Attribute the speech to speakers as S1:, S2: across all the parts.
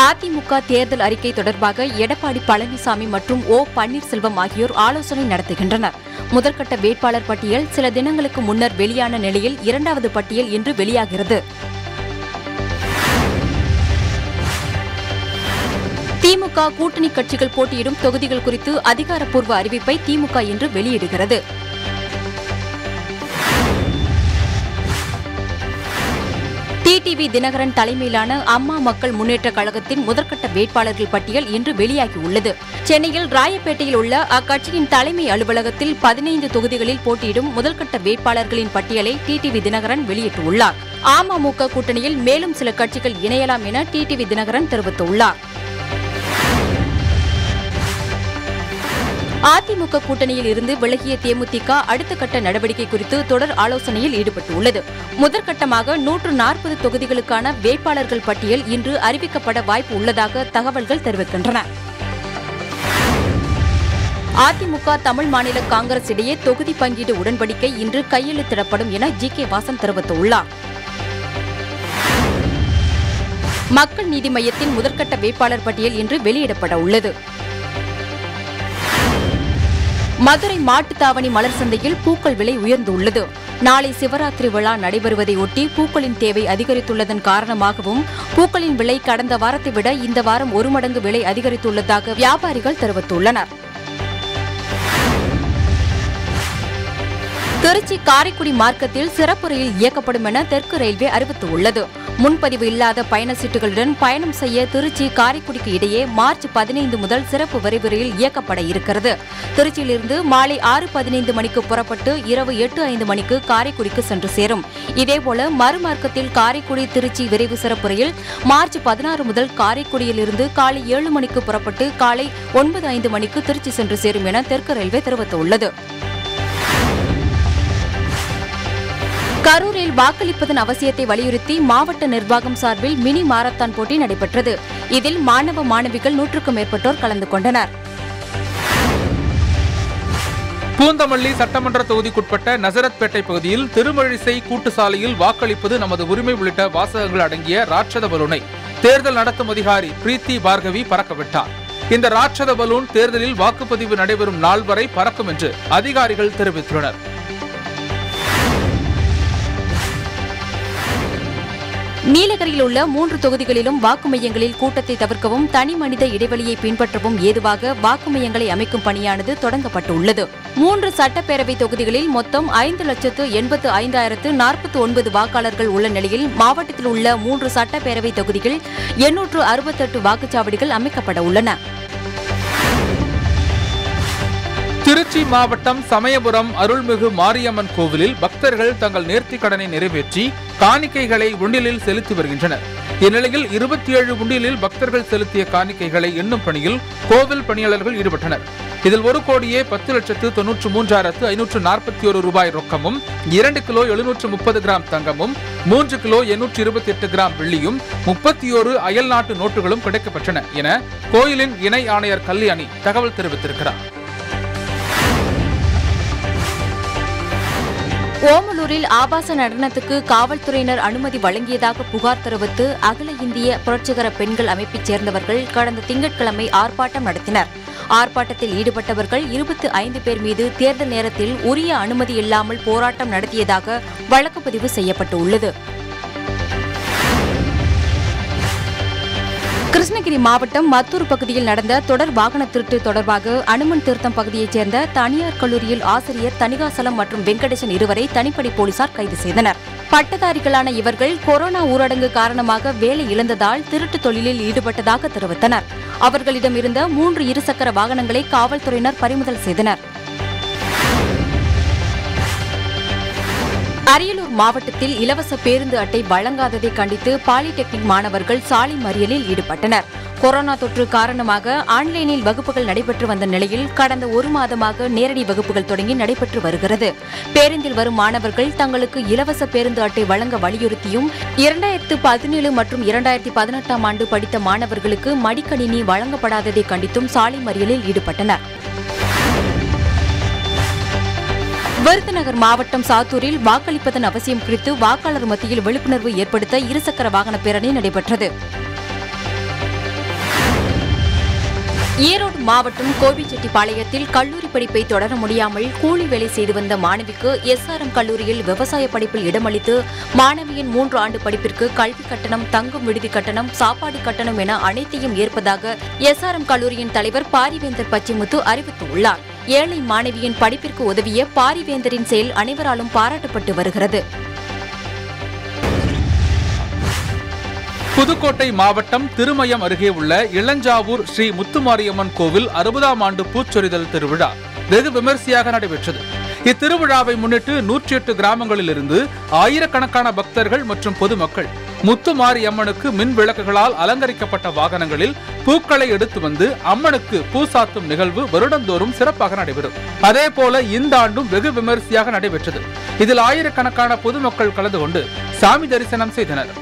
S1: அதிமுக தேர்தல் அறிக்கை தொடர்பாக எடப்பாடி பழனிசாமி மற்றும் ஓ பன்னீர்செல்வம் ஆகியோர் ஆலோசனை நடத்துகின்றனர் முதற்கட்ட வேட்பாளர் பட்டியல் சில தினங்களுக்கு முன்னர் வெளியான நிலையில் இரண்டாவது பட்டியல் இன்று வெளியாகிறது திமுக கூட்டணி கட்சிகள் போட்டியிடும் தொகுதிகள் குறித்து அதிகாரப்பூர்வ அறிவிப்பை திமுக இன்று வெளியிடுகிறது டிடிவி தினகரன் தலைமையிலான அம்மா மக்கள் முன்னேற்ற கழகத்தின் முதற்கட்ட வேட்பாளர்கள் பட்டியல் இன்று வெளியாகியுள்ளது சென்னையில் ராயப்பேட்டையில் உள்ள அக்கட்சியின் தலைமை அலுவலகத்தில் பதினைந்து தொகுதிகளில் போட்டியிடும் முதல்கட்ட வேட்பாளர்களின் பட்டியலை டிடிவி தினகரன் வெளியிட்டுள்ளார் அமமுக கூட்டணியில் மேலும் சில கட்சிகள் இணையலாம் என டிடிவி தினகரன் தெரிவித்துள்ளார் அதிமுக கூட்டணியில் இருந்து விலகிய தேமுதிக அடுத்த கட்ட நடவடிக்கை குறித்து தொடர் ஆலோசனையில் ஈடுபட்டுள்ளது முதற்கட்டமாக நூற்று நாற்பது தொகுதிகளுக்கான வேட்பாளர்கள் பட்டியல் இன்று அறிவிக்கப்பட வாய்ப்பு உள்ளதாக தகவல்கள் தெரிவிக்கின்றன அதிமுக தமிழ் மாநில காங்கிரஸ் இடையே தொகுதி பங்கீடு உடன்படிக்கை இன்று கையெழுத்திடப்படும் என ஜி கே வாசன் தெரிவித்துள்ளார் மக்கள் நீதி மய்யத்தின் முதற்கட்ட வேட்பாளர் பட்டியல் இன்று வெளியிடப்பட உள்ளது மதுரை மாட்டுத்தாவணி மலர் சந்தையில் பூக்கள் விலை உயர்ந்துள்ளது நாளை சிவராத்திரி விழா நடைபெறுவதையொட்டி பூக்களின் தேவை அதிகரித்துள்ளதன் காரணமாகவும் பூக்களின் விலை கடந்த வாரத்தை விட இந்த வாரம் ஒரு மடங்கு விலை அதிகரித்துள்ளதாக வியாபாரிகள் தெரிவித்துள்ளனர் திருச்சி காரைக்குடி மார்க்கத்தில் சிறப்பு ரயில் இயக்கப்படும் என தெற்கு ரயில்வே அறிவித்துள்ளது முன்பதிவு இல்லாத பயண சீட்டுகளுடன் பயணம் செய்ய திருச்சி காரைக்குடிக்கு இடையே மார்ச் பதினைந்து முதல் சிறப்பு விரைவு ரயில் இயக்கப்பட இருக்கிறது திருச்சியிலிருந்து மாலை ஆறு பதினைந்து மணிக்கு புறப்பட்டு இரவு எட்டு ஐந்து மணிக்கு காரைக்குடிக்கு சென்று சேரும் இதேபோல மறுமார்க்கத்தில் காரைக்குடி திருச்சி விரைவு சிறப்பு ரயில் மார்ச் பதினாறு முதல் காரைக்குடியிலிருந்து காலை ஏழு மணிக்கு புறப்பட்டு காலை ஒன்பது ஐந்து மணிக்கு திருச்சி சென்று சேரும் என தெற்கு ரயில்வே தெரிவித்துள்ளது கரூரில் வாக்களிப்பதன் அவசியத்தை வலியுறுத்தி மாவட்ட நிர்வாகம் சார்பில் மினி மாரத்தான் போட்டி நடைபெற்றது இதில் மாணவ மாணவிகள் நூற்றுக்கும் மேற்பட்டோர் கலந்து கொண்டனர்
S2: பூந்தமல்லி சட்டமன்ற தொகுதிக்குட்பட்ட நசரத்பேட்டை பகுதியில் திருமழிசை கூட்டு சாலையில் வாக்களிப்பது நமது உரிமை உள்ளிட்ட வாசகங்கள் அடங்கிய ராட்சத பலூனை தேர்தல் நடத்தும் அதிகாரி பிரீத்தி பார்கவி பறக்கவிட்டார் இந்த ராட்சத பலூன் தேர்தலில் வாக்குப்பதிவு நடைபெறும் நாள் வரை பறக்கும் என்று அதிகாரிகள் தெரிவித்துள்ளனர்
S1: நீலகிரியில் உள்ள மூன்று தொகுதிகளிலும் வாக்கு மையங்களில் கூட்டத்தை தவிர்க்கவும் தனி மனித இடைவெளியை பின்பற்றவும் ஏதுவாக வாக்கு மையங்களை அமைக்கும் பணியானது தொடங்கப்பட்டுள்ளது மூன்று சட்டப்பேரவை தொகுதிகளில் மொத்தம் ஐந்து லட்சத்து எண்பத்து ஐந்தாயிரத்து நாற்பத்தி ஒன்பது வாக்காளர்கள் உள்ள நிலையில் மாவட்டத்தில் உள்ள மூன்று சட்டப்பேரவை தொகுதிகள் எண்ணூற்று அறுபத்தெட்டு வாக்குச்சாவடிகள் அமைக்கப்பட உள்ளன
S2: திருச்சி மாவட்டம் சமயபுரம் அருள்மிகு மாரியம்மன் கோவிலில் பக்தர்கள் தங்கள் நேர்த்திக் கடனை நிறைவேற்றி காணிக்கைகளை உண்டியலில் செலுத்தி வருகின்றனர் இந்நிலையில் இருபத்தி ஏழு உண்டியலில் பக்தர்கள் செலுத்திய காணிக்கைகளை எண்ணும் பணியில் கோவில் பணியாளர்கள் ஈடுபட்டனர் இதில் ஒரு கோடியே பத்து லட்சத்து தொன்னூற்று மூன்றாயிரத்து ஐநூற்று நாற்பத்தி ஒரு ரூபாய் ரொக்கமும் இரண்டு கிலோ எழுநூற்று முப்பது கிராம் தங்கமும் மூன்று கிலோ எண்ணூற்று இருபத்தி எட்டு கிராம் வெள்ளியும் முப்பத்தி ஒரு அயல் நாட்டு நோட்டுகளும் கிடைக்கப்பெற்றன என கோயிலின் இணை ஆணையர் கல்யாணி தகவல் தெரிவித்திருக்கிறார்
S1: ஓமலூரில் ஆபாச நடனத்துக்கு காவல்துறையினர் அனுமதி வழங்கியதாக புகார் தெரிவித்து அகில இந்திய புரட்சிகர பெண்கள் அமைப்பைச் சேர்ந்தவர்கள் கடந்த திங்கட்கிழமை ஆர்ப்பாட்டம் நடத்தினர் ஆர்ப்பாட்டத்தில் ஈடுபட்டவர்கள் இருபத்தி ஐந்து பேர் மீது தேர்தல் நேரத்தில் உரிய அனுமதி இல்லாமல் போராட்டம் நடத்தியதாக வழக்கு பதிவு செய்யப்பட்டுள்ளது கிருஷ்ணகிரி மாவட்டம் மத்தூர் பகுதியில் நடந்த தொடர் வாகன திருட்டு தொடர்பாக அனுமன் தீர்த்தம் பகுதியைச் சேர்ந்த தனியார் கல்லூரியில் ஆசிரியர் தணிகாசலம் மற்றும் வெங்கடேசன் இருவரை தனிப்படை போலீசார் கைது செய்தனர் பட்டதாரிகளான இவர்கள் கொரோனா ஊரடங்கு காரணமாக வேலை இழந்ததால் திருட்டு தொழிலில் ஈடுபட்டதாக தெரிவித்தனர் அவர்களிடம் இருந்த மூன்று இருசக்கர வாகனங்களை காவல்துறையினர் பறிமுதல் செய்தனர் அரியலூர் மாவட்டத்தில் இலவச பேருந்து அட்டை வழங்காததை கண்டித்து பாலிடெக்னிக் மாணவர்கள் சாலை மறியலில் ஈடுபட்டனர் கொரோனா தொற்று காரணமாக ஆன்லைனில் வகுப்புகள் நடைபெற்று வந்த நிலையில் கடந்த ஒரு மாதமாக நேரடி வகுப்புகள் தொடங்கி நடைபெற்று வருகிறது பேருந்தில் வரும் மாணவர்கள் தங்களுக்கு இலவச பேருந்து அட்டை வழங்க வலியுறுத்தியும் இரண்டாயிரத்து பதினேழு மற்றும் இரண்டாயிரத்தி பதினெட்டாம் ஆண்டு படித்த மாணவர்களுக்கு மடிக்கணினி வழங்கப்படாததை கண்டித்தும் சாலை மறியலில் ஈடுபட்டனர் விருதுநகர் மாவட்டம் சாத்தூரில் வாக்களிப்பதன் அவசியம் குறித்து வாக்காளர் மத்தியில் விழிப்புணர்வு ஏற்படுத்த இருசக்கர வாகன பேரணி நடைபெற்றது ஈரோடு மாவட்டம் கோபிச்செட்டிப்பாளையத்தில் கல்லூரி படிப்பை தொடர முடியாமல் கூலி வேலை செய்து வந்த மாணவிக்கு எஸ்ஆர்எம் கல்லூரியில் விவசாய படிப்பில் இடமளித்து மாணவியின் மூன்று ஆண்டு படிப்பிற்கு கல்வி கட்டணம் தங்கும் விடுதி கட்டணம் சாப்பாடு கட்டணம் என அனைத்தையும் ஏற்பதாக எஸ்ஆர்எம் கல்லூரியின் தலைவர் பாரிவேந்தர் பச்சிமுத்து அறிவித்துள்ளார் ஏழை மாணவியின் படிப்பிற்கு உதவிய பாரிவேந்தரின் செயல் அனைவராலும் பாராட்டப்பட்டு வருகிறது
S2: புதுக்கோட்டை மாவட்டம் திருமயம் அருகே உள்ள இளஞ்சாவூர் ஸ்ரீ முத்துமாரியம்மன் கோவில் அறுபதாம் ஆண்டு பூச்சொரிதல் திருவிழா வெகு விமரிசையாக நடைபெற்றது இத்திருவிழாவை முன்னிட்டு நூற்றி எட்டு கிராமங்களிலிருந்து ஆயிரக்கணக்கான பக்தர்கள் மற்றும் பொதுமக்கள் முத்துமாரியம்மனுக்கு மின் விளக்குகளால் அலங்கரிக்கப்பட்ட வாகனங்களில் பூக்களை எடுத்து வந்து அம்மனுக்கு பூசாத்தும் நிகழ்வு வருடந்தோறும் சிறப்பாக நடைபெறும் அதே போல இந்த ஆண்டும் வெகு விமரிசையாக நடைபெற்றது இதில் ஆயிரக்கணக்கான பொதுமக்கள் கலந்து கொண்டு சாமி தரிசனம் செய்தனர்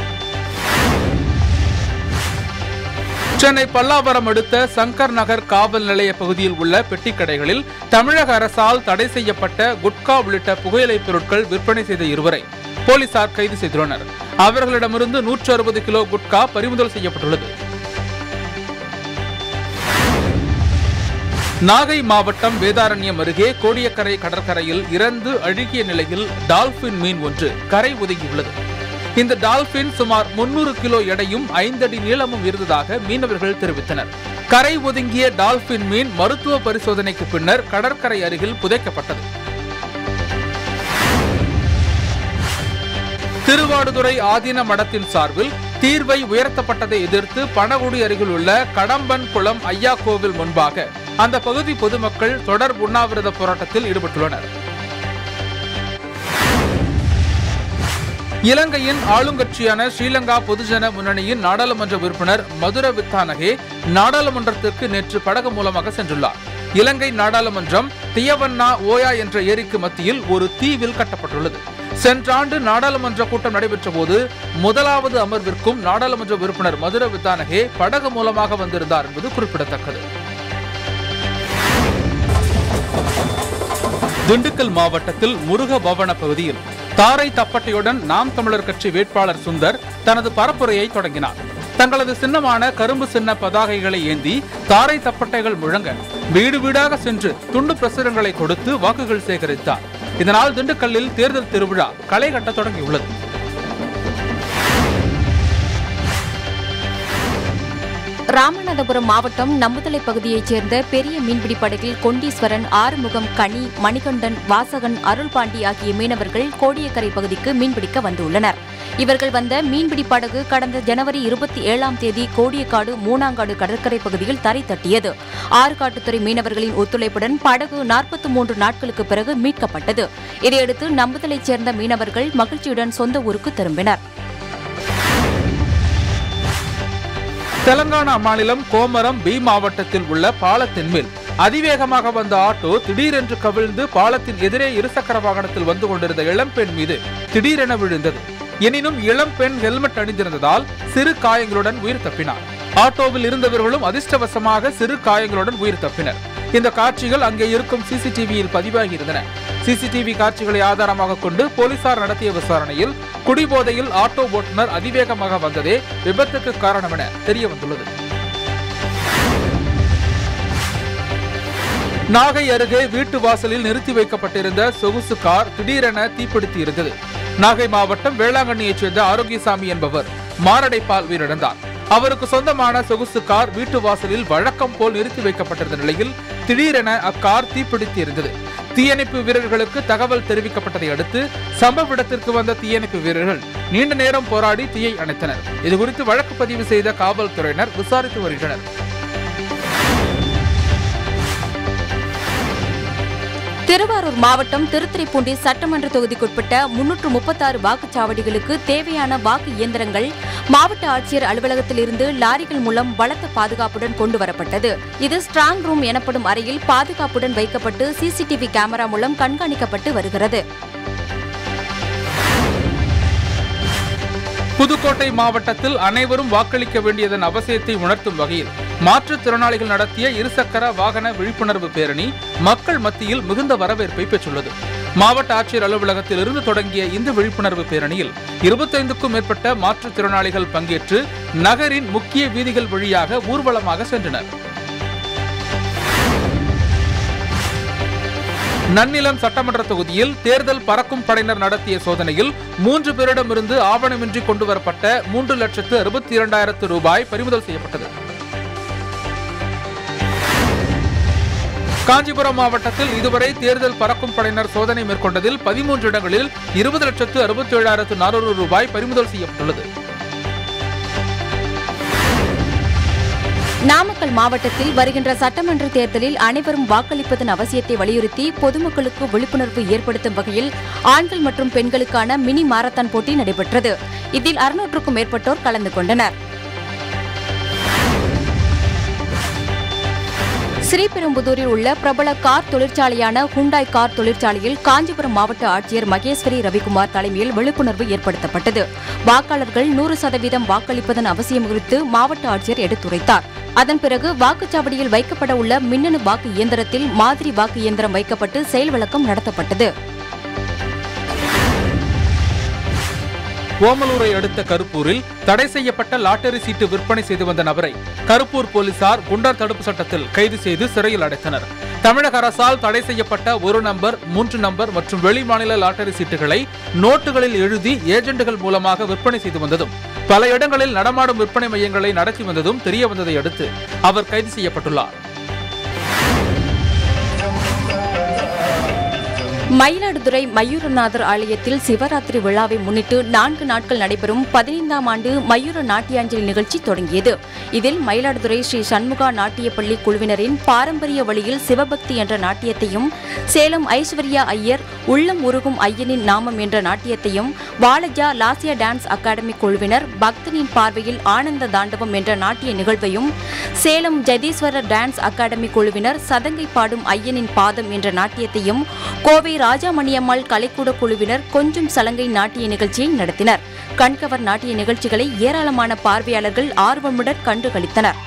S2: சென்னை பல்லாவரம் அடுத்த சங்கர் நகர் காவல் நிலைய பகுதியில் உள்ள பெட்டிக்கடைகளில் தமிழக அரசால் தடை செய்யப்பட்ட குட்கா உள்ளிட்ட புகையிலைப் பொருட்கள் விற்பனை செய்த இருவரை போலீசார் கைது செய்துள்ளனர் அவர்களிடமிருந்து நூற்று அறுபது கிலோ குட்கா பறிமுதல் செய்யப்பட்டுள்ளது நாகை மாவட்டம் வேதாரண்யம் அருகே கோடியக்கரை கடற்கரையில் இறந்து அழுகிய நிலையில் டால்பின் மீன் ஒன்று கரை ஒதுங்கியுள்ளது இந்த டால்பின் சுமார் 300 கிலோ எடையும் ஐந்தடி நீளமும் இருந்ததாக மீனவர்கள் தெரிவித்தனர் கரை ஒதுங்கிய டால்பின் மீன் மருத்துவ பரிசோதனைக்கு பின்னர் கடற்கரை அருகில் புதைக்கப்பட்டது திருவாடுதுறை ஆதீன மடத்தின் சார்பில் தீர்வை உயர்த்தப்பட்டதை எதிர்த்து பனகுடி அருகில் உள்ள கடம்பன் குளம் ஐயா கோவில் முன்பாக அந்த பகுதி பொதுமக்கள் தொடர் உண்ணாவிரத போராட்டத்தில் ஈடுபட்டுள்ளனர் இலங்கையின் ஆளுங்கட்சியான ஸ்ரீலங்கா பொதுஜன முன்னணியின் நாடாளுமன்ற உறுப்பினர் மதுர வித்தானகே நாடாளுமன்றத்திற்கு நேற்று படகு மூலமாக சென்றுள்ளார் இலங்கை நாடாளுமன்றம் தியவண்ணா ஓயா என்ற ஏரிக்கு மத்தியில் ஒரு தீவில் கட்டப்பட்டுள்ளது சென்ற ஆண்டு நாடாளுமன்ற கூட்டம் நடைபெற்ற போது முதலாவது அமர்விற்கும் நாடாளுமன்ற உறுப்பினர் மதுர வித்தானகே படகு மூலமாக வந்திருந்தார் என்பது குறிப்பிடத்தக்கது திண்டுக்கல் மாவட்டத்தில் முருக பவன பகுதியில் தாரை தப்பட்டையுடன் நாம் தமிழர் கட்சி வேட்பாளர் சுந்தர் தனது பரப்புரையை தொடங்கினார் தங்களது சின்னமான கரும்பு சின்ன பதாகைகளை ஏந்தி தாரை தப்பட்டைகள் முழங்க வீடு வீடாக சென்று துண்டு பிரசுரங்களை கொடுத்து வாக்குகள் சேகரித்தார் இதனால் திண்டுக்கல்லில் தேர்தல் திருவிழா களை கட்ட தொடங்கியுள்ளது
S1: ராமநாதபுரம் மாவட்டம் நம்புதலை பகுதியைச் சேர்ந்த பெரிய மீன்பிடி படகில் கொண்டீஸ்வரன் ஆறுமுகம் கனி மணிகண்டன் வாசகன் அருள்பாண்டி ஆகிய மீனவர்கள் கோடியக்கரை பகுதிக்கு மீன்பிடிக்க வந்துள்ளனர் இவர்கள் வந்த மீன்பிடி படகு கடந்த ஜனவரி இருபத்தி ஏழாம் தேதி கோடியக்காடு மூணாங்காடு கடற்கரை பகுதியில் தரை தட்டியது ஆறுகாட்டுத்துறை மீனவர்களின் ஒத்துழைப்புடன் படகு நாற்பத்தி மூன்று நாட்களுக்கு பிறகு மீட்கப்பட்டது இதையடுத்து நம்புதலைச் சேர்ந்த மீனவர்கள் மகிழ்ச்சியுடன் சொந்த ஊருக்கு திரும்பினர்
S2: தெலங்கானா மாநிலம் கோமரம் பி மாவட்டத்தில் உள்ள பாலத்தின் மேல் அதிவேகமாக வந்த ஆட்டோ திடீரென்று கவிழ்ந்து பாலத்தின் எதிரே இருசக்கர வாகனத்தில் வந்து கொண்டிருந்த இளம்பெண் மீது திடீரென விழுந்தது எனினும் இளம்பெண் ஹெல்மெட் அணிந்திருந்ததால் சிறு காயங்களுடன் உயிர் தப்பினார் ஆட்டோவில் இருந்தவர்களும் அதிர்ஷ்டவசமாக சிறு காயங்களுடன் உயிர் தப்பினர் இந்த காட்சிகள் அங்கே இருக்கும் சிசிடிவியில் பதிவாகி இருந்தன சிசிடிவி காட்சிகளை ஆதாரமாக கொண்டு போலீசார் நடத்திய விசாரணையில் குடிபோதையில் ஆட்டோ ஓட்டுநர் அதிவேகமாக வந்ததே விபத்துக்கு காரணம் என தெரிய வந்துள்ளது நாகை அருகே வீட்டு வாசலில் நிறுத்தி வைக்கப்பட்டிருந்த சொகுசு கார் திடீரென தீப்பிடித்து இருந்தது நாகை மாவட்டம் வேளாங்கண்ணியைச் சேர்ந்த ஆரோக்கியசாமி என்பவர் மாரடைப்பால் உயிரிழந்தார் அவருக்கு சொந்தமான சொகுசு கார் வீட்டு வாசலில் வழக்கம் போல் நிறுத்தி வைக்கப்பட்டிருந்த நிலையில் திடீரென அக்கார் தீப்பிடித்து இருந்தது தீயணைப்பு வீரர்களுக்கு தகவல் தெரிவிக்கப்பட்டதை அடுத்து சம்பவ இடத்திற்கு வந்த தீயணைப்பு வீரர்கள் நீண்ட நேரம் போராடி தீயை அணைத்தனர் இதுகுறித்து வழக்கு பதிவு செய்த காவல்துறையினர் விசாரித்து வருகின்றனர்
S1: திருவாரூர் மாவட்டம் திருத்துறைப்பூண்டி சட்டமன்ற தொகுதிக்குட்பட்ட முன்னூற்று முப்பத்தாறு வாக்குச்சாவடிகளுக்கு தேவையான வாக்கு இயந்திரங்கள் மாவட்ட ஆட்சியர் அலுவலகத்திலிருந்து லாரிகள் மூலம் பலத்த பாதுகாப்புடன் கொண்டு வரப்பட்டது இது ஸ்ட்ராங் ரூம் எனப்படும் அறையில் பாதுகாப்புடன் வைக்கப்பட்டு சிசிடிவி கேமரா மூலம் கண்காணிக்கப்பட்டு வருகிறது
S2: புதுக்கோட்டை மாவட்டத்தில் அனைவரும் வாக்களிக்க வேண்டியதன் அவசியத்தை உணர்த்தும் வகையில் மாற்றுத்திறனாளிகள் நடத்திய இருசக்கர வாகன விழிப்புணர்வு பேரணி மக்கள் மத்தியில் மிகுந்த வரவேற்பை பெற்றுள்ளது மாவட்ட ஆட்சியர் அலுவலகத்தில் இருந்து தொடங்கிய இந்த விழிப்புணர்வு பேரணியில் இருபத்தைந்துக்கும் மேற்பட்ட மாற்றுத்திறனாளிகள் பங்கேற்று நகரின் முக்கிய வீதிகள் வழியாக ஊர்வலமாக சென்றனர் நன்னிலம் சட்டமன்ற தொகுதியில் தேர்தல் பறக்கும் படையினர் நடத்திய சோதனையில் மூன்று பேரிடமிருந்து ஆவணமின்றி கொண்டுவரப்பட்ட மூன்று லட்சத்து அறுபத்தி இரண்டாயிரத்து ரூபாய் பறிமுதல் செய்யப்பட்டது காஞ்சிபுரம் மாவட்டத்தில் இதுவரை தேர்தல் பறக்கும் படையினர் சோதனை மேற்கொண்டதில் பதிமூன்று இடங்களில் இருபது லட்சத்து அறுபத்தி ஏழாயிரத்து நானூறு ரூபாய் பறிமுதல் செய்யப்பட்டுள்ளது
S1: நாமக்கல் மாவட்டத்தில் வருகின்ற சட்டமன்ற தேர்தலில் அனைவரும் வாக்களிப்பதன் அவசியத்தை வலியுறுத்தி பொதுமக்களுக்கு விழிப்புணர்வு ஏற்படுத்தும் வகையில் ஆண்கள் மற்றும் பெண்களுக்கான மினி மாரத்தான் போட்டி நடைபெற்றது இதில் அறுநூற்றுக்கும் மேற்பட்டோர் கலந்து கொண்டனர் ஸ்ரீபெரும்புதூரில் உள்ள பிரபல கார் தொழிற்சாலையான ஹுண்டாய் கார் தொழிற்சாலையில் காஞ்சிபுரம் மாவட்ட ஆட்சியர் மகேஸ்வரி ரவிக்குமார் தலைமையில் விழிப்புணர்வு ஏற்படுத்தப்பட்டது வாக்காளர்கள் நூறு சதவீதம் வாக்களிப்பதன் அவசியம் குறித்து மாவட்ட ஆட்சியர் எடுத்துரைத்தார் அதன் பிறகு வாக்குச்சாவடியில் வைக்கப்பட உள்ள மின்னணு வாக்கு இயந்திரத்தில் மாதிரி வாக்கு இயந்திரம் வைக்கப்பட்டு செயல் விளக்கம் நடத்தப்பட்டது
S2: ஓமலூரை அடுத்த கருப்பூரில் தடை செய்யப்பட்ட லாட்டரி சீட்டு விற்பனை செய்து வந்த நபரை கருப்பூர் போலீசார் குண்டர் தடுப்பு சட்டத்தில் கைது செய்து சிறையில் அடைத்தனர் தமிழக அரசால் தடை செய்யப்பட்ட ஒரு நம்பர் மூன்று நம்பர் மற்றும் வெளிமாநில லாட்டரி சீட்டுகளை நோட்டுகளில் எழுதி ஏஜென்ட்டுகள் மூலமாக விற்பனை செய்து வந்ததும் பல இடங்களில் நடமாடும் விற்பனை மையங்களை நடத்தி வந்ததும் தெரிய வந்ததை அடுத்து அவர் கைது செய்யப்பட்டுள்ளார்
S1: மயிலாடுதுறை மயூரநாதர் ஆலயத்தில் சிவராத்திரி விழாவை முன்னிட்டு நான்கு நாட்கள் நடைபெறும் பதினைந்தாம் ஆண்டு மயூர நாட்டியாஞ்சலி நிகழ்ச்சி தொடங்கியது இதில் மயிலாடுதுறை ஸ்ரீ சண்முகா நாட்டியப்பள்ளி குழுவினரின் பாரம்பரிய வழியில் சிவபக்தி என்ற நாட்டியத்தையும் சேலம் ஐஸ்வர்யா ஐயர் உள்ளம் உருகும் ஐயனின் நாமம் என்ற நாட்டியத்தையும் வாலஜா லாசியா டான்ஸ் அகாடமி குழுவினர் பக்தனின் பார்வையில் ஆனந்த தாண்டவம் என்ற நாட்டிய நிகழ்வையும் சேலம் ஜெதீஸ்வரர் டான்ஸ் அகாடமி குழுவினர் சதங்கை பாடும் ஐயனின் பாதம் என்ற நாட்டியத்தையும் கோவை ராஜாமணியம்மாள் கலைக்கூட குழுவினர் கொஞ்சம் சலங்கை நாட்டிய நிகழ்ச்சியை நடத்தினர் கண்கவர் நாட்டிய நிகழ்ச்சிகளை ஏராளமான பார்வையாளர்கள் ஆர்வமுடன் கண்டு களித்தனர்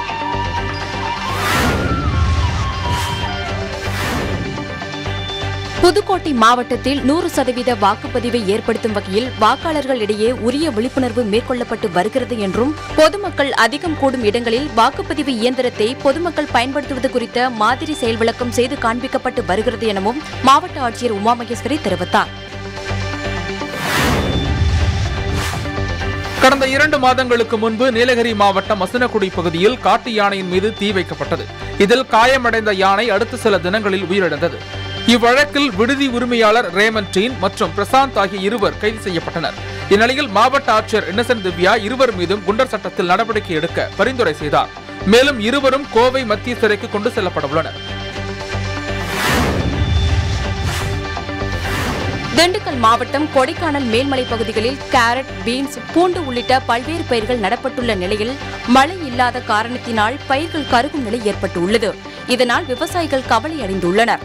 S1: புதுக்கோட்டை மாவட்டத்தில் நூறு சதவீத வாக்குப்பதிவை ஏற்படுத்தும் வகையில் வாக்காளர்களிடையே உரிய விழிப்புணர்வு மேற்கொள்ளப்பட்டு வருகிறது என்றும் பொதுமக்கள் அதிகம் கூடும் இடங்களில் வாக்குப்பதிவு இயந்திரத்தை பொதுமக்கள் பயன்படுத்துவது குறித்த மாதிரி செயல் விளக்கம் செய்து காண்பிக்கப்பட்டு வருகிறது எனவும் மாவட்ட ஆட்சியர் உமா மகேஸ்வரி தெரிவித்தார்
S2: கடந்த இரண்டு மாதங்களுக்கு முன்பு நீலகிரி மாவட்டம் மசனக்குடி பகுதியில் காட்டு யானையின் மீது தீ வைக்கப்பட்டது இதில் காயமடைந்த யானை அடுத்த சில தினங்களில் உயிரிழந்தது இவ்வழக்கில் விடுதி உரிமையாளர் ரேமன்டீன் மற்றும் பிரசாந்த் ஆகிய இருவர் கைது செய்யப்பட்டனர் இந்நிலையில் மாவட்ட ஆட்சியர் இன்னசென்ட் திவ்யா இருவர் மீதும் குண்டர் சட்டத்தில் நடவடிக்கை எடுக்க பரிந்துரை செய்தார் மேலும் இருவரும் கோவை மத்திய சிறைக்கு கொண்டு செல்லப்பட உள்ளனர்
S1: திண்டுக்கல் மாவட்டம் கொடைக்கானல் மேல்மலை பகுதிகளில் கேரட் பீன்ஸ் பூண்டு உள்ளிட்ட பல்வேறு பயிர்கள் நடப்பட்டுள்ள நிலையில் மழை இல்லாத காரணத்தினால் பயிர்கள் கருகும் நிலை ஏற்பட்டுள்ளது இதனால் விவசாயிகள் கவலை அடைந்துள்ளனர்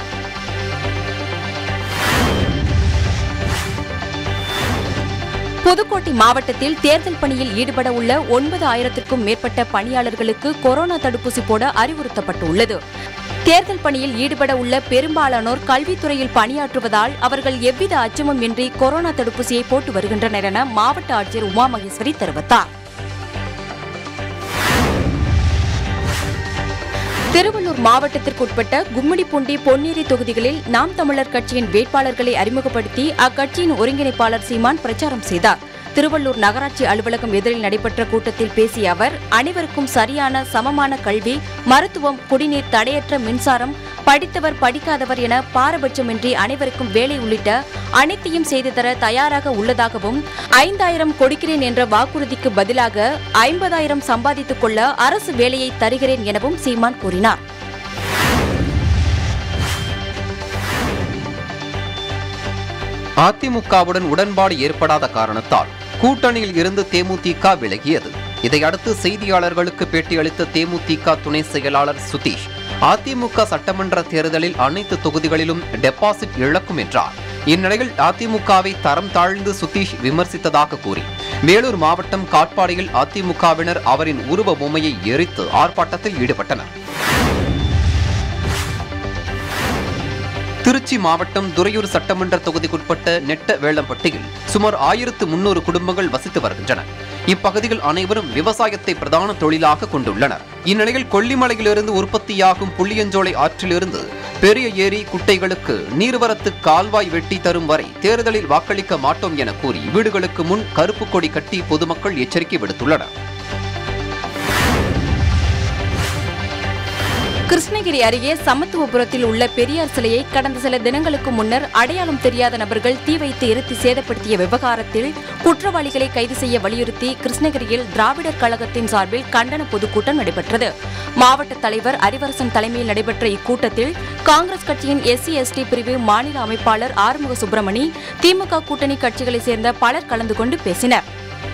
S1: புதுக்கோட்டை மாவட்டத்தில் தேர்தல் பணியில் ஈடுபட உள்ள ஒன்பது ஆயிரத்திற்கும் மேற்பட்ட பணியாளர்களுக்கு கொரோனா தடுப்பூசி போட அறிவுறுத்தப்பட்டுள்ளது தேர்தல் பணியில் ஈடுபட உள்ள பெரும்பாலானோர் கல்வித்துறையில் பணியாற்றுவதால் அவர்கள் எவ்வித அச்சமும் இன்றி கொரோனா தடுப்பூசியை போட்டு வருகின்றனர் என மாவட்ட ஆட்சியர் உமா மகேஸ்வரி தெரிவித்தார் திருவள்ளூர் மாவட்டத்திற்குட்பட்ட கும்மிடிப்பூண்டி பொன்னேரி தொகுதிகளில் நாம் தமிழர் கட்சியின் வேட்பாளர்களை அறிமுகப்படுத்தி அக்கட்சியின் ஒருங்கிணைப்பாளர் சீமான் பிரச்சாரம் செய்தார் திருவள்ளூர் நகராட்சி அலுவலகம் எதிரில் நடைபெற்ற கூட்டத்தில் பேசிய அவர் அனைவருக்கும் சரியான சமமான கல்வி மருத்துவம் குடிநீர் தடையற்ற மின்சாரம் படித்தவர் படிக்காதவர் என பாரபட்சமின்றி அனைவருக்கும் வேலை உள்ளிட்ட அனைத்தையும் செய்து தர தயாராக உள்ளதாகவும் ஐந்தாயிரம் கொடுக்கிறேன் என்ற வாக்குறுதிக்கு பதிலாக ஐம்பதாயிரம் சம்பாதித்துக் கொள்ள அரசு வேலையை தருகிறேன் எனவும் சீமான் கூறினார்
S3: அதிமுகவுடன் உடன்பாடு ஏற்படாத காரணத்தால் கூட்டணியில் இருந்து தேமுதிக விலகியது இதையடுத்து செய்தியாளர்களுக்கு பேட்டியளித்த தேமுதிக துணை செயலாளர் சுதீஷ் அதிமுக சட்டமன்ற தேர்தலில் அனைத்து தொகுதிகளிலும் டெபாசிட் இழக்கும் என்றார் இந்நிலையில் அதிமுகவை தரம் தாழ்ந்து சுதீஷ் விமர்சித்ததாக கூறி வேலூர் மாவட்டம் காட்பாடியில் அதிமுகவினர் அவரின் உருவ பொம்மையை எரித்து ஆர்ப்பாட்டத்தில் ஈடுபட்டனர் திருச்சி மாவட்டம் துறையூர் சட்டமன்ற தொகுதிக்குட்பட்ட நெட்ட வேளம்பட்டியில் சுமார் ஆயிரத்து முன்னூறு குடும்பங்கள் வசித்து வருகின்றன இப்பகுதியில் அனைவரும் விவசாயத்தை பிரதான தொழிலாக கொண்டுள்ளனர் இந்நிலையில் கொல்லிமலையிலிருந்து உற்பத்தியாகும் புளியஞ்சோலை ஆற்றிலிருந்து பெரிய ஏரி குட்டைகளுக்கு நீர்வரத்து கால்வாய் வெட்டி தரும் வரை தேர்தலில் வாக்களிக்க மாட்டோம் என கூறி வீடுகளுக்கு முன் கருப்பு கொடி கட்டி பொதுமக்கள் எச்சரிக்கை விடுத்துள்ளனர்
S1: கிருஷ்ணகிரி அருகே சமத்துவபுரத்தில் உள்ள பெரியார் சிலையை கடந்த சில தினங்களுக்கு முன்னர் அடையாளம் தெரியாத நபர்கள் தீ வைத்து எரித்து சேதப்படுத்திய விவகாரத்தில் குற்றவாளிகளை கைது செய்ய வலியுறுத்தி கிருஷ்ணகிரியில் திராவிடர் கழகத்தின் சார்பில் கண்டன பொதுக்கூட்டம் நடைபெற்றது மாவட்ட தலைவர் அரிவரசன் தலைமையில் நடைபெற்ற இக்கூட்டத்தில் காங்கிரஸ் கட்சியின் எஸ்சி எஸ்டி பிரிவு மாநில அமைப்பாளர் ஆறுமுக சுப்பிரமணி திமுக கூட்டணி கட்சிகளைச் சேர்ந்த பலர் கலந்து கொண்டு பேசினர்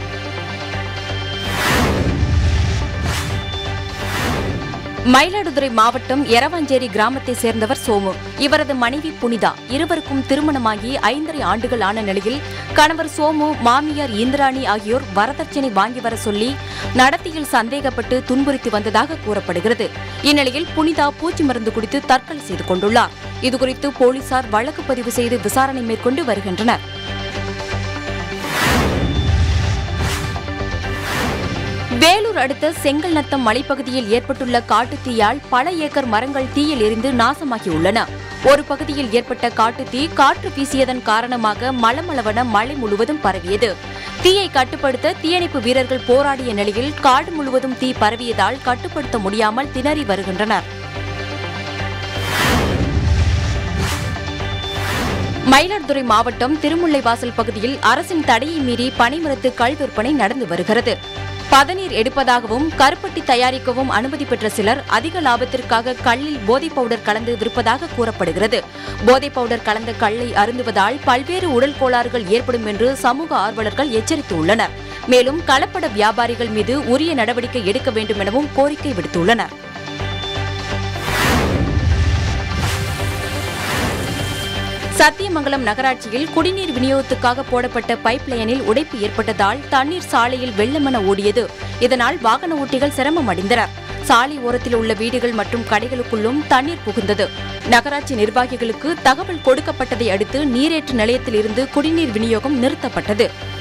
S1: மயிலாடுதுறை மாவட்டம் எரவாஞ்சேரி கிராமத்தை சேர்ந்தவர் சோமு இவரது மனைவி புனிதா இருவருக்கும் திருமணமாகி ஐந்தரை ஆண்டுகள் ஆன நிலையில் கணவர் சோமு மாமியார் இந்திராணி ஆகியோர் வரதட்சணை வாங்கி வர சொல்லி நடத்தியில் சந்தேகப்பட்டு துன்புறுத்தி வந்ததாக கூறப்படுகிறது இந்நிலையில் புனிதா பூச்சி மருந்து குடித்து தற்கொலை செய்து கொண்டுள்ளார் இதுகுறித்து போலீசார் வழக்கு பதிவு செய்து விசாரணை மேற்கொண்டு வருகின்றனர் வேலூர் அடுத்த செங்கல்நத்தம் மலைப்பகுதியில் ஏற்பட்டுள்ள காட்டுத் தீயால் பல ஏக்கர் மரங்கள் தீயில் எரிந்து நாசமாகியுள்ளன ஒரு பகுதியில் ஏற்பட்ட காட்டுத் தீ காற்று வீசியதன் காரணமாக மலமளவன மலை முழுவதும் பரவியது தீயை கட்டுப்படுத்த தீயணைப்பு வீரர்கள் போராடிய நிலையில் காடு முழுவதும் தீ பரவியதால் கட்டுப்படுத்த முடியாமல் திணறி வருகின்றனர் மயிலாடுதுறை மாவட்டம் திருமுல்லைவாசல் பகுதியில் அரசின் தடையை மீறி பனைமரத்து கள் விற்பனை நடந்து வருகிறது பதநீர் எடுப்பதாகவும் கருப்பட்டி தயாரிக்கவும் அனுமதி பெற்ற சிலர் அதிக லாபத்திற்காக கல்லில் போதைப் பவுடர் கலந்து விற்பதாக கூறப்படுகிறது போதைப் பவுடர் கலந்த கல்லை அருந்துவதால் பல்வேறு உடல் கோளாறுகள் ஏற்படும் என்று சமூக ஆர்வலர்கள் எச்சரித்துள்ளனர் மேலும் கலப்பட வியாபாரிகள் மீது உரிய நடவடிக்கை எடுக்க வேண்டும் எனவும் கோரிக்கை விடுத்துள்ளனர் சத்தியமங்கலம் நகராட்சியில் குடிநீர் விநியோகத்துக்காக போடப்பட்ட பைப் லைனில் உடைப்பு ஏற்பட்டதால் தண்ணீர் சாலையில் வெள்ளமென ஓடியது இதனால் வாகன ஓட்டிகள் சிரமம் அடைந்தனர் சாலை ஓரத்தில் உள்ள வீடுகள் மற்றும் கடைகளுக்குள்ளும் தண்ணீர் புகுந்தது நகராட்சி நிர்வாகிகளுக்கு தகவல் கொடுக்கப்பட்டதை அடுத்து நீரேற்று நிலையத்தில் இருந்து குடிநீர் விநியோகம் நிறுத்தப்பட்டது